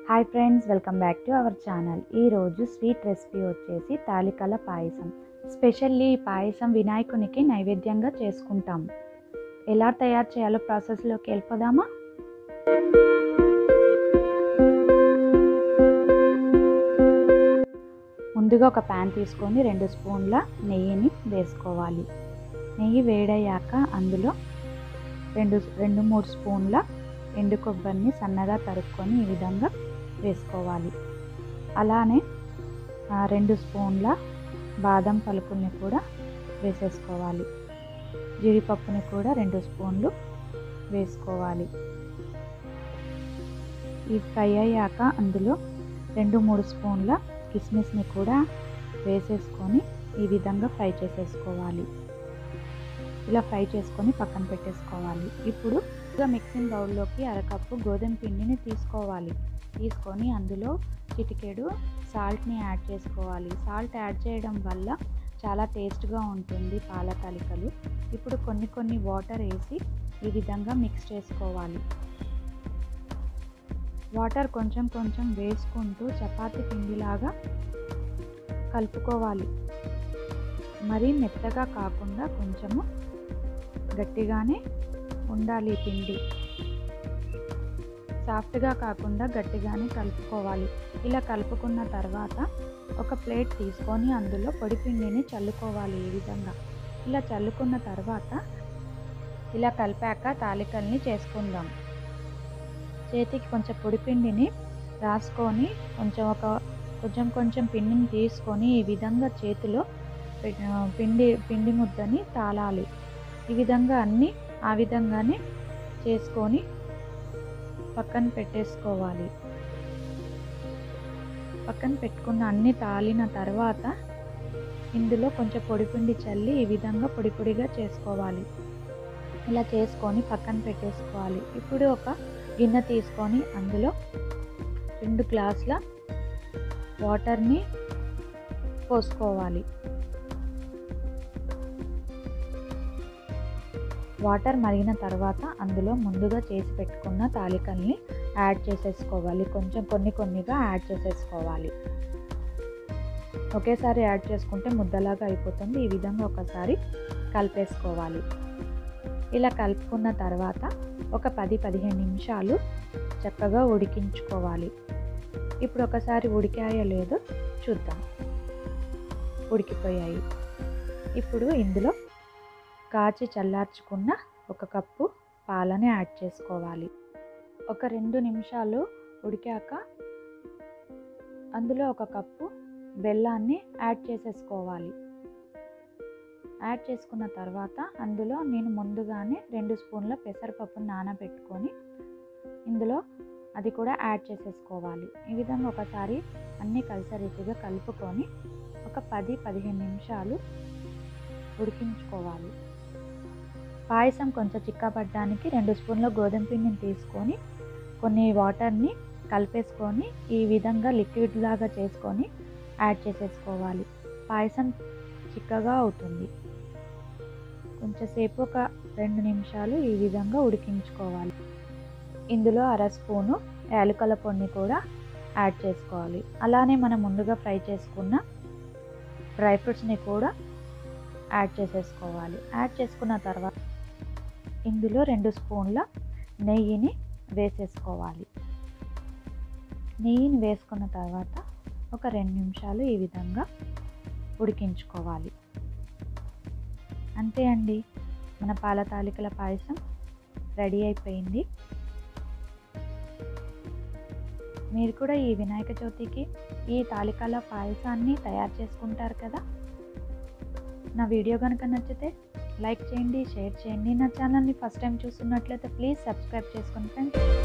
hi friends welcome back to our channel ఈరోజు sweet recipe వచ్చేసి తాలికల పాయసం స్పెషల్లీ ఈ పాయసం వినాయకునికి నైవేద్యంగా చేసుకుంటాం ఎలా తయారు చేయాలో ప్రాసెస్లోకి వెళ్ళిపోదామా ముందుగా ఒక ప్యాన్ తీసుకొని రెండు స్పూన్ల నెయ్యిని వేసుకోవాలి నెయ్యి వేడయ్యాక అందులో రెండు రెండు మూడు స్పూన్ల ఎండు కొబ్బరిని సన్నగా తరుక్కొని ఈ విధంగా వేసుకోవాలి అలానే రెండు స్పూన్ల బాదం పలుకుల్ని కూడా వేసేసుకోవాలి జీడిపప్పుని కూడా రెండు స్పూన్లు వేసుకోవాలి ఈ ఫ్రై అయ్యాక అందులో రెండు మూడు స్పూన్ల కిస్మిస్ని కూడా వేసేసుకొని ఈ విధంగా ఫ్రై చేసేసుకోవాలి ఇలా ఫ్రై చేసుకొని పక్కన పెట్టేసుకోవాలి ఇప్పుడు మిక్సింగ్ బౌల్లోకి అరకప్పు గోధుమ పిండిని తీసుకోవాలి తీసుకొని అందులో చిటికెడు సాల్ట్ని యాడ్ చేసుకోవాలి సాల్ట్ యాడ్ చేయడం వల్ల చాలా టేస్ట్గా ఉంటుంది పాల తాలికలు ఇప్పుడు కొన్ని కొన్ని వాటర్ వేసి ఈ విధంగా మిక్స్ చేసుకోవాలి వాటర్ కొంచెం కొంచెం వేసుకుంటూ చపాతి పిండిలాగా కలుపుకోవాలి మరీ మెత్తగా కాకుండా కొంచెము గట్టిగానే ఉండాలి పిండి సాఫ్ట్గా కాకుండా గట్టిగానే కలుపుకోవాలి ఇలా కలుపుకున్న తర్వాత ఒక ప్లేట్ తీసుకొని అందులో పొడి పిండిని చల్లుకోవాలి ఈ విధంగా ఇలా చల్లుకున్న తర్వాత ఇలా కలిపాక తాలికల్ని చేసుకుందాం చేతికి కొంచెం పొడి పిండిని రాసుకొని కొంచెం ఒక కొంచెం కొంచెం పిండిని తీసుకొని ఈ విధంగా చేతిలో పిండి పిండి ముద్దని తాళాలి ఈ విధంగా అన్నీ ఆ విధంగానే చేసుకొని పక్కన పెట్టేసుకోవాలి పక్కన పెట్టుకున్న అన్ని తాలిన తర్వాత ఇందులో కొంచెం పొడిపిండి చల్లి ఈ విధంగా పొడి పొడిగా చేసుకోవాలి ఇలా చేసుకొని పక్కన పెట్టేసుకోవాలి ఇప్పుడు ఒక గిన్నె తీసుకొని అందులో రెండు గ్లాసుల వాటర్ని పోసుకోవాలి వాటర్ మరిగిన తర్వాత అందులో ముందుగా చేసి పెట్టుకున్న తాలికల్ని యాడ్ చేసేసుకోవాలి కొంచెం కొన్ని కొన్నిగా యాడ్ చేసేసుకోవాలి ఒకేసారి యాడ్ చేసుకుంటే ముద్దలాగా అయిపోతుంది ఈ విధంగా ఒకసారి కలిపేసుకోవాలి ఇలా కలుపుకున్న తర్వాత ఒక పది పదిహేను నిమిషాలు చక్కగా ఉడికించుకోవాలి ఇప్పుడు ఒకసారి ఉడికాయో లేదో చూద్దాం ఉడికిపోయాయి ఇప్పుడు ఇందులో కాచి చల్లార్చుకున్న ఒక కప్పు పాలని యాడ్ చేసుకోవాలి ఒక రెండు నిమిషాలు ఉడికాక అందులో ఒక కప్పు బెల్లాన్ని యాడ్ చేసేసుకోవాలి యాడ్ చేసుకున్న తర్వాత అందులో నేను ముందుగానే రెండు స్పూన్ల పెసరపప్పును నానబెట్టుకొని ఇందులో అది కూడా యాడ్ చేసేసుకోవాలి ఈ విధంగా ఒకసారి అన్నీ కలిసరీతిగా కలుపుకొని ఒక పది పదిహేను నిమిషాలు ఉడికించుకోవాలి పాయసం కొంచెం చిక్కబడ్డానికి రెండు స్పూన్ల గోధుమ పిండిని తీసుకొని కొన్ని వాటర్ని కలిపేసుకొని ఈ విధంగా లిక్విడ్ లాగా చేసుకొని యాడ్ చేసేసుకోవాలి పాయసం చిక్కగా అవుతుంది కొంచెంసేపు ఒక రెండు నిమిషాలు ఈ విధంగా ఉడికించుకోవాలి ఇందులో అర స్పూను యాలకుల పొడిని కూడా యాడ్ చేసుకోవాలి అలానే మనం ముందుగా ఫ్రై చేసుకున్న డ్రై ఫ్రూట్స్ని కూడా యాడ్ చేసేసుకోవాలి యాడ్ చేసుకున్న తర్వాత ఇందులో రెండు స్పూన్ల నెయ్యిని వేసేసుకోవాలి నెయ్యిని వేసుకున్న తర్వాత ఒక రెండు నిమిషాలు ఈ విధంగా ఉడికించుకోవాలి అంతే అండి మన పాల తాలికల పాయసం రెడీ అయిపోయింది మీరు కూడా ఈ వినాయక చవితికి ఈ తాలికల పాయసాన్ని తయారు చేసుకుంటారు కదా నా వీడియో కనుక నచ్చితే లైక్ చేయండి షేర్ చేయండి నా ఛానల్ని ఫస్ట్ టైం చూస్తున్నట్లయితే ప్లీజ్ సబ్స్క్రైబ్ చేసుకోండి ఫ్రెండ్స్